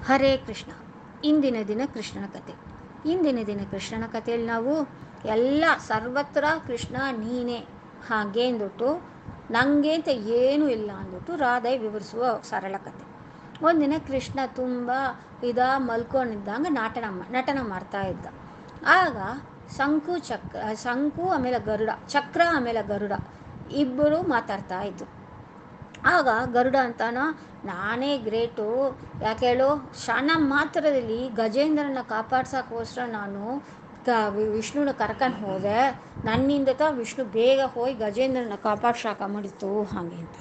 ಹರೇ ಕೃಷ್ಣ ಇಂದಿನ ದಿನ ಕೃಷ್ಣನ ಕತೆ ಇಂದಿನ ದಿನ ಕೃಷ್ಣನ ಕಥೆಯಲ್ಲಿ ನಾವು ಎಲ್ಲ ಸರ್ವತ್ರ ಕೃಷ್ಣ ನೀನೇ ಹಾಗೆ ಅಂದ್ಬಿಟ್ಟು ನನಗೆ ಅಂತ ಏನೂ ಇಲ್ಲ ಅಂದ್ಬಿಟ್ಟು ರಾಧೆ ವಿವರಿಸುವ ಸರಳ ಕತೆ ಒಂದಿನ ಕೃಷ್ಣ ತುಂಬ ಇದ ಮಲ್ಕೊಂಡಿದ್ದಂಗ ನಾಟನ ಮಾ- ನಟನ ಮಾಡ್ತಾ ಇದ್ದ ಆಗ ಶಂಕು ಚಕ್ರ ಶಂಕು ಆಮೇಲೆ ಗರುಡ ಚಕ್ರ ಆಮೇಲೆ ಗರುಡ ಇಬ್ಬರು ಮಾತಾಡ್ತಾ ಇದ್ರು ಆಗ ಗರುಡ ಅಂತಾನ ನಾನೇ ಗ್ರೇಟು ಯಾಕೆ ಹೇಳು ಕ್ಷಣ ಮಾತ್ರದಲ್ಲಿ ಗಜೇಂದ್ರನ ಕಾಪಾಡ್ಸೋಕ್ಕೋಸ್ಕರ ನಾನು ಕ ವಿಷ್ಣುನ ಕರ್ಕೊಂಡು ಹೋದೆ ನನ್ನಿಂದ ತ ವಿಷ್ಣು ಬೇಗ ಹೋಗಿ ಗಜೇಂದ್ರನ ಕಾಪಾಡ್ಸಾಕ ಮಾಡಿತ್ತು ಹಾಗೆ ಅಂತ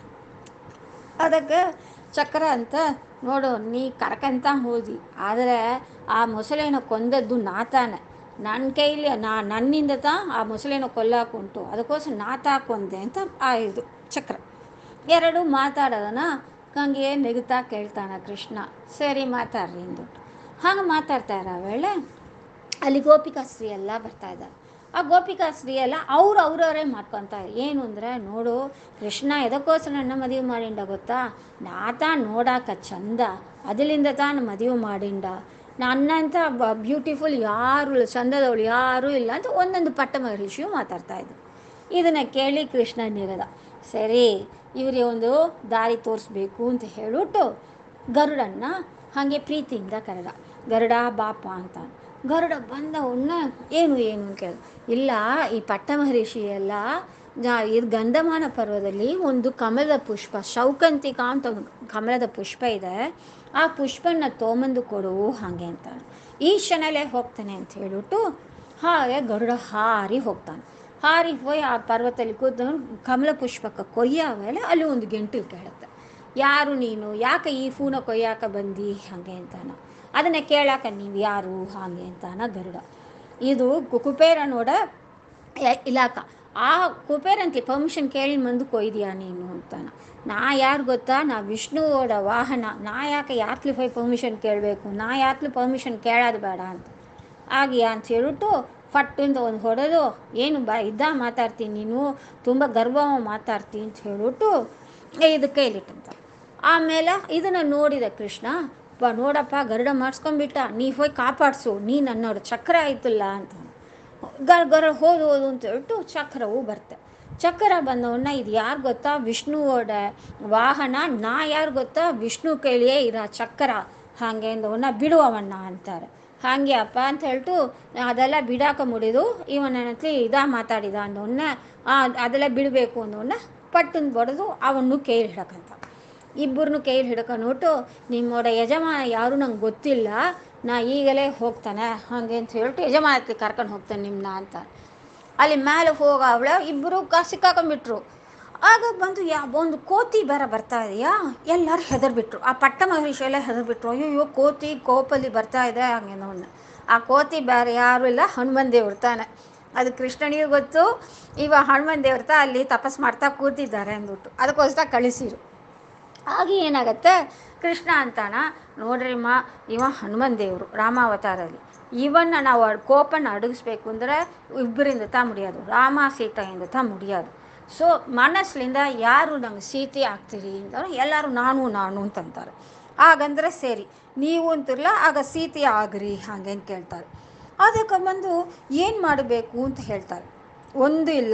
ಅದಕ್ಕೆ ಚಕ್ರ ಅಂತ ನೋಡು ನೀ ಕರ್ಕಂತ ಹೋದಿ ಆದರೆ ಆ ಮೊಸಳೆನ ಕೊಂದದ್ದು ನಾ ತಾನೆ ನನ್ನ ಕೈಲಿ ನಾ ನನ್ನಿಂದ ತಾ ಆ ಮೊಸಳೆನ ಕೊಲ್ಲಾಕುಂಟು ಅದಕ್ಕೋಸ್ಕರ ನಾ ಕೊಂದೆ ಅಂತ ಆ ಇದು ಚಕ್ರ ಎರಡು ಮಾತಾಡೋದನ ಹಂಗೆ ನೆಗುತ್ತಾ ಕೇಳ್ತಾನ ಕೃಷ್ಣ ಸರಿ ಮಾತಾಡ್ರಿ ಅಂದ್ಬಿಟ್ಟು ಹಂಗೆ ಮಾತಾಡ್ತಾ ಇರೋ ವೇಳೆ ಅಲ್ಲಿ ಗೋಪಿಕಾಸ್ತ್ರೀ ಎಲ್ಲ ಬರ್ತಾ ಇದ್ದಾರೆ ಆ ಗೋಪಿಕಾಸ್ತ್ರೀ ಎಲ್ಲ ಅವ್ರು ಅವ್ರವರೇ ಮಾಡ್ಕೊತಾರೆ ಏನು ಅಂದರೆ ನೋಡು ಕೃಷ್ಣ ಎದಕ್ಕೋಸ್ಕರ ನನ್ನ ಮದುವೆ ಮಾಡಿಂಡ ಗೊತ್ತಾ ನಾತ ನೋಡಾಕ ಚಂದ ಅದರಿಂದ ತಾನು ಮದುವೆ ಮಾಡಿಂಡ ನನ್ನಂಥ ಬ್ಯೂಟಿಫುಲ್ ಯಾರು ಇಲ್ಲ ಚಂದದವಳು ಯಾರೂ ಇಲ್ಲ ಅಂತ ಒಂದೊಂದು ಪಟ್ಟ ಮಹರ್ಷಿಯು ಮಾತಾಡ್ತಾ ಇದ್ರು ಇದನ್ನು ಕೇಳಿ ಕೃಷ್ಣ ನಿಗದ ಸರಿ ಇವರಿಗೆ ಒಂದು ದಾರಿ ತೋರಿಸ್ಬೇಕು ಅಂತ ಹೇಳ್ಬಿಟ್ಟು ಗರುಡನ್ನ ಹಾಗೆ ಪ್ರೀತಿಯಿಂದ ಕರೆದ ಗರುಡ ಬಾಪ ಅಂತ ಗರುಡ ಬಂದ ಉಣ್ಣ ಏನು ಏನು ಅಂತ ಕೇಳಿದ ಇಲ್ಲ ಈ ಪಟ್ಟ ಮಹರ್ಷಿ ಎಲ್ಲ ಜಾ- ಇದು ಗಂಧಮಾನ ಪರ್ವದಲ್ಲಿ ಒಂದು ಕಮಲದ ಪುಷ್ಪ ಶೌಕಂತಿಕಾ ಅಂತ ಒಂದು ಕಮಲದ ಪುಷ್ಪ ಇದೆ ಆ ಪುಷ್ಪನ ತೊಗೊಂಬಂದು ಕೊಡು ಹಾಗೆ ಅಂತ ಈ ಕ್ಷಣಲೇ ಹೋಗ್ತಾನೆ ಅಂತ ಹೇಳ್ಬಿಟ್ಟು ಹಾಗೆ ಗರುಡ ಹಾರಿ ಹೋಗ್ತಾನೆ ಹಾರಿ ಹೋಗಿ ಆ ಪರ್ವತದಲ್ಲಿ ಕೂತ್ಕೊಂಡು ಕಮಲ ಪುಷ್ಪಕ್ಕೆ ಕೊಯ್ಯ ವೇಳೆ ಅಲ್ಲಿ ಒಂದು ಗೆಂಟು ಕೇಳುತ್ತೆ ಯಾರು ನೀನು ಯಾಕೆ ಈ ಫೂನ ಕೊಯ್ಯಾಕ ಬಂದಿ ಹಾಗೆ ಅಂತಾನ ಅದನ್ನು ಕೇಳಾಕ ನೀವು ಯಾರು ಹಾಗೆ ಅಂತಾನ ಗರುಡ ಇದು ಕು- ಕುಬೇರ ನೋಡ ಯ- ಇಲಾಖ ಆ ಕುಬೇರಂತಿ ಪರ್ಮಿಷನ್ ಕೇಳಿ ಮಂದು ಕೊಯ್ದಿಯಾ ನೀನು ಅಂತಾನ ನಾ ಯಾರು ಗೊತ್ತಾ ನಾ ವಿಷ್ಣುವೋಡ ವಾಹನ ನಾ ಯಾಕೆ ಯಾತ್ಲಿ ಹೋಗಿ ಪರ್ಮಿಷನ್ ಕೇಳಬೇಕು ನಾ ಯಾತ್ಲಿ ಪರ್ಮಿಷನ್ ಕೇಳೋದು ಬೇಡ ಅಂತ ಆಗಿಯಾ ಅಂತ ಹೇಳ್ಬಿಟ್ಟು ಫಟ್ಟಿಂದ ಒಂದು ಹೊಡೆದು ಏನು ಬಾ ಇದ್ದ ಮಾತಾಡ್ತೀನಿ ನೀನು ತುಂಬ ಗರ್ವ ಮಾತಾಡ್ತೀನಿ ಅಂತ ಹೇಳ್ಬಿಟ್ಟು ಇದು ಕೈಲಿಟ್ಟಂತ ಆಮೇಲೆ ಇದನ್ನು ನೋಡಿದ ಕೃಷ್ಣ ಬಾ ನೋಡಪ್ಪ ಗರುಡ ಮಾಡಿಸ್ಕೊಂಬಿಟ್ಟ ನೀ ಹೋಗಿ ಕಾಪಾಡಿಸು ನೀ ನನ್ನೋರು ಚಕ್ರ ಆಯ್ತಲ್ಲ ಅಂತ ಗರ್ ಗರ ಹೋದು ಹೋದು ಅಂತ ಹೇಳ್ಬಿಟ್ಟು ಚಕ್ರವು ಬರ್ತೆ ಚಕ್ರ ಬಂದವನ್ನ ಇದು ಯಾರು ಗೊತ್ತಾ ವಿಷ್ಣುವೋಡ ವಾಹನ ನಾ ಯಾರು ಗೊತ್ತಾ ವಿಷ್ಣು ಕೈಲಿಯೇ ಇರ ಚಕ್ರ ಹಾಗೆ ಅಂದವನ್ನ ಬಿಡುವವಣ್ಣ ಅಂತಾರೆ ಹಾಗೆ ಅಪ್ಪ ಅಂತ ಹೇಳ್ಬಿಟ್ಟು ಅದೆಲ್ಲ ಬಿಡಾಕ ಮುಡಿದು ಇವನತ್ಲಿ ಇದ ಮಾತಾಡಿದ ಅಂದವನ್ನ ಆ, ಅದೆಲ್ಲ ಬಿಡಬೇಕು ಅಂದವನ್ನ ಪಟ್ಟನ್ ಬಡಿದು ಅವನು ಕೈಲಿ ಹಿಡಕಂತ ಇಬ್ಬರನ್ನು ಕೈಲಿ ಹಿಡ್ಕೊಂಡ್ಬಿಟ್ಟು ನಿಮ್ಮೋಡ ಯಜಮಾನ ಯಾರು ನಂಗೆ ಗೊತ್ತಿಲ್ಲ ನಾ ಈಗಲೇ ಹೋಗ್ತಾನೆ ಹಾಗೆ ಅಂತ ಹೇಳ್ಬಿಟ್ಟು ಯಜಮಾನತ್ಲಿ ಕರ್ಕೊಂಡು ಹೋಗ್ತಾನೆ ನಿಮ್ಮನ್ನ ಅಂತ ಅಲ್ಲಿ ಮೇಲೆ ಹೋಗ ಅವಳ ಇಬ್ಬರು ಕ ಸಿಕ್ಕಾಕೊಂಡ್ಬಿಟ್ರು ಆಗ ಬಂದು ಯಾ ಒಂದು ಕೋತಿ ಬೇರೆ ಬರ್ತಾ ಇದೆಯಾ ಎಲ್ಲರೂ ಹೆದರ್ಬಿಟ್ರು ಆ ಪಟ್ಟ ಮಹರ್ಷಿ ಎಲ್ಲ ಹೆದರ್ಬಿಟ್ರು ಅಯ್ಯೋ ಕೋತಿ ಕೋಪಲ್ಲಿ ಬರ್ತಾ ಇದೆ ಹಂಗೆ ನೋಡ ಆ ಕೋತಿ ಬೇರೆ ಯಾರು ಇಲ್ಲ ಹನುಮನ್ ದೇವ್ರು ತಾನೆ ಅದು ಕೃಷ್ಣನಿಗೆ ಗೊತ್ತು ಇವ ಹನುಮನ್ ದೇವ್ರ ತ ಅಲ್ಲಿ ತಪಸ್ ಮಾಡ್ತಾ ಕೂತಿದ್ದಾರೆ ಅಂದ್ಬಿಟ್ಟು ಅದಕ್ಕೋಸ್ಕರ ಕಳಿಸಿರು ಆಗ ಏನಾಗತ್ತೆ ಕೃಷ್ಣ ಅಂತಾನ ನೋಡ್ರಿ ಮಾ ಇವ ಹನುಮನ್ ದೇವರು ರಾಮಾವತಾರಲ್ಲಿ ಇವನ್ನ ನಾವು ಅಡ್- ಕೋಪನ ಅಡಗಿಸ್ಬೇಕು ಅಂದರೆ ಇಬ್ಬರಿಂದ ತಾ ಮುಡಿಯೋದು ರಾಮ ಸೀತೆಯಿಂದ ತಾ ಮುಡಿಯೋದು ಸೊ ಮನಸ್ಸಿನಿಂದ ಯಾರು ನಂಗೆ ಸೀತೆ ಆಗ್ತೀರಿ ಅಂತಂದ್ರೆ ಎಲ್ಲರೂ ನಾನು ನಾನು ಅಂತಂತಾರೆ ಹಾಗಂದ್ರೆ ಸರಿ ನೀವು ಅಂತಿರಲ್ಲ ಆಗ ಸೀತೆ ಆಗ್ರಿ ಹಾಗೆ ಅಂತ ಕೇಳ್ತಾರೆ ಅದಕ್ಕೆ ಬಂದು ಏನು ಮಾಡಬೇಕು ಅಂತ ಹೇಳ್ತಾರೆ ಒಂದು ಇಲ್ಲ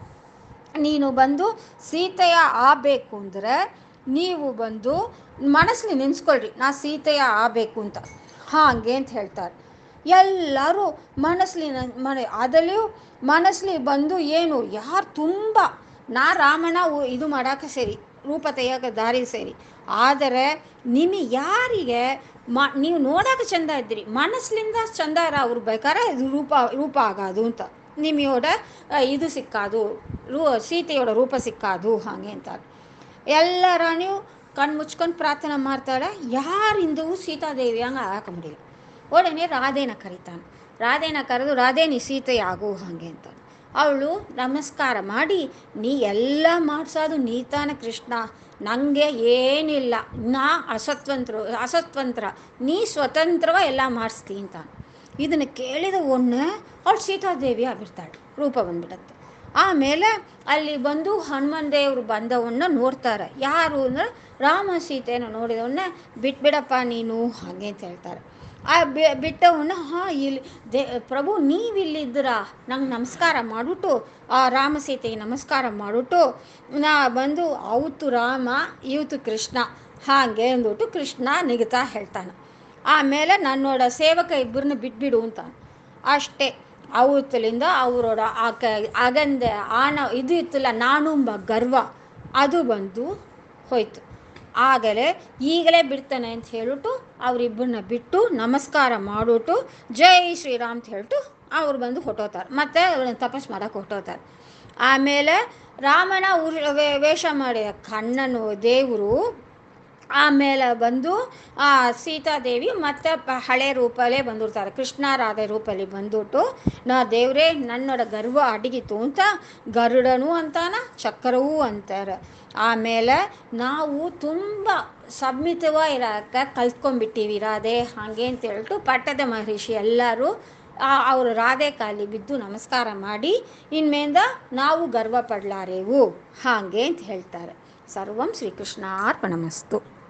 ನೀನು ಬಂದು ಸೀತೆಯ ಆಗಬೇಕು ಅಂದರೆ ನೀವು ಬಂದು ಮನಸ್ಸಲ್ಲಿ ನೆನೆಸ್ಕೊಳ್ರಿ ನಾ ಸೀತೆಯ ಆಗಬೇಕು ಅಂತ ಹಾಗೆ ಅಂತ ಹೇಳ್ತಾರೆ ಎಲ್ಲರೂ ಮನಸ್ಸಲ್ಲಿ ನ- ಮನೆ ಅದರಲ್ಲಿಯೂ ಮನಸ್ಸಲ್ಲಿ ಬಂದು ಏನು ಯಾರು ತುಂಬ ನಾ ರಾಮನ ಉ- ಇದು ಮಾಡೋಕೆ ಸರಿ ರೂಪ ತೆಗಿಯೋಕೆ ದಾರಿ ಸರಿ ಆದರೆ ನಿಮಗೆ ಯಾರಿಗೆ ಮ ನೀವು ನೋಡೋಕೆ ಚಂದ ಇದ್ದೀರಿ ಮನಸ್ಸಿನಿಂದ ಚಂದ ಅವ್ರು ಬೇಕಾದ್ರೆ ಇದು ರೂಪ ರೂಪ ಆಗೋದು ಅಂತ ನಿಮ್ಮಿಯೋಡ ಆ, ಇದು ಸಿಕ್ಕಾದು ರೂ ಸೀತೆಯೋಡ ರೂಪ ಸಿಕ್ಕಾದು ಹಾಗೆ ಅಂತಾರೆ ಎಲ್ಲರ ನೀವು ಕಣ್ಣು ಮುಚ್ಕೊಂಡು ಪ್ರಾರ್ಥನೆ ಮಾಡ್ತಾಳೆ ಯಾರಿಂದೂ ಸೀತಾದೇವಿ ಹಂಗೆ ಹಾಕೊಂಬಿಡಿಲ್ಲ ಒಡನೆ ರಾಧೇನ ಕರೀತಾನೆ ರಾಧೇನ ಕರೆದು ರಾಧೇ ನೀ ಸೀತೆ ಆಗು ಹಾಗೆ ಅಂತ ಅವಳು ನಮಸ್ಕಾರ ಮಾಡಿ ನೀ ಎಲ್ಲ ಮಾಡಿಸೋದು ನೀತಾನ ಕೃಷ್ಣ ನನಗೆ ಏನಿಲ್ಲ ನಾ ಅಸತ್ವಂತ್ರ ಅಸತ್ವಂತ್ರ ನೀ ಸ್ವತಂತ್ರವ ಎಲ್ಲ ಮಾಡಿಸ್ತಿ ಅಂತ ಇದನ್ನು ಕೇಳಿದ ಒಣ್ಣೆ ಅವಳು ಸೀತಾದೇವಿ ಆಗಿರ್ತಾಳೆ ರೂಪ ಬಂದ್ಬಿಡತ್ತೆ ಆಮೇಲೆ ಅಲ್ಲಿ ಬಂದು ಹನುಮನ್ ದೇವರು ಬಂದವನ್ನ ನೋಡ್ತಾರೆ ಯಾರು ಅಂದರೆ ರಾಮ ಸೀತೆಯನ್ನು ನೋಡಿದವನ್ನ ಬಿಟ್ಬಿಡಪ್ಪ ನೀನು ಹಾಗೆ ಅಂತ ಹೇಳ್ತಾರೆ ಆ ಬಿ- ಬಿಟ್ಟವನ್ನ ಹಾಂ ಇಲ್ಲಿ ದೇ ಪ್ರಭು ನೀವಿಲ್ಲಿದ್ದೀರಾ ನಂಗೆ ನಮಸ್ಕಾರ ಮಾಡಿಬಿಟ್ಟು ಆ ರಾಮ ಸೀತೆಗೆ ನಮಸ್ಕಾರ ಮಾಡಿಬಿಟ್ಟು ನಾ ಬಂದು ಅವತ್ತು ರಾಮ ಇವತ್ತು ಕೃಷ್ಣ ಹಾಗೆ ಅಂದ್ಬಿಟ್ಟು ಕೃಷ್ಣ ನಿಗತಾ ಹೇಳ್ತಾನೆ ಆಮೇಲೆ ನನ್ನೋಡ ಸೇವಕ ಇಬ್ಬರನ್ನ ಬಿಟ್ಬಿಡು ಅಂತ ಅಷ್ಟೇ ಅವತ್ತಲಿಂದ ಅವರೋಡ ಆ ಕ ಅಗಂದೆ ಆನ ಇದು ಇತ್ತಲ್ಲ ನಾನುಂಬ ಗರ್ವ ಅದು ಬಂದು ಹೋಯ್ತು ಆಗಲೇ ಈಗಲೇ ಬಿಡ್ತಾನೆ ಅಂತ ಹೇಳ್ಬಿಟ್ಟು ಅವರಿಬ್ಬರನ್ನ ಬಿಟ್ಟು ನಮಸ್ಕಾರ ಮಾಡಿಬಿಟ್ಟು ಜೈ ಶ್ರೀರಾಮ್ ಅಂತ ಹೇಳ್ಬಿಟ್ಟು ಅವ್ರು ಬಂದು ಹೊಟ್ಟೋತಾರೆ ಮತ್ತೆ ಅವ್ರನ್ನ ತಪಸ್ ಮಾಡಕ್ಕೆ ಹೊಟ್ಟೋತಾರೆ ಆಮೇಲೆ ರಾಮನ ಉರ್ ವೇ- ವೇಷ ಮಾಡಿದ ಕಣ್ಣನು ದೇವರು ಆಮೇಲೆ ಬಂದು ಆ ಸೀತಾದೇವಿ ಮತ್ತೆ ಪ- ಹಳೆ ರೂಪಲ್ಲೇ ಬಂದಿರ್ತಾರೆ ಕೃಷ್ಣ ರಾಧೆ ರೂಪಲ್ಲಿ ಬಂದ್ಬಿಟ್ಟು ನಾ ದೇವರೇ ನನ್ನೊಡ ಗರ್ವ ಅಡಗಿತು ಅಂತ ಗರುಡನು ಅಂತಾನ ಚಕ್ರವೂ ಅಂತಾರೆ ಆಮೇಲೆ ನಾವು ತುಂಬ ಸಮ್ಮಿತವ ಇರೋಕ್ಕೆ ಕಲ್ತ್ಕೊಂಡ್ಬಿಟ್ಟಿವಿ ರಾಧೆ ಹಾಗೆ ಅಂತ ಹೇಳ್ಬಿಟ್ಟು ಪಟ್ಟದ ಮಹರ್ಷಿ ಎಲ್ಲರೂ ಅವರು ರಾಧೆ ಕಾಲಿ ಬಿದ್ದು ನಮಸ್ಕಾರ ಮಾಡಿ ಇನ್ಮೇಲಿಂದ ನಾವು ಗರ್ವ ಪಡಲಾರೆವು ಹಾಗೆ ಅಂತ ಹೇಳ್ತಾರೆ ಸರ್ವಂ ಶ್ರೀಕೃಷ್ಣಾರ್ಪಣಮಸ್ತು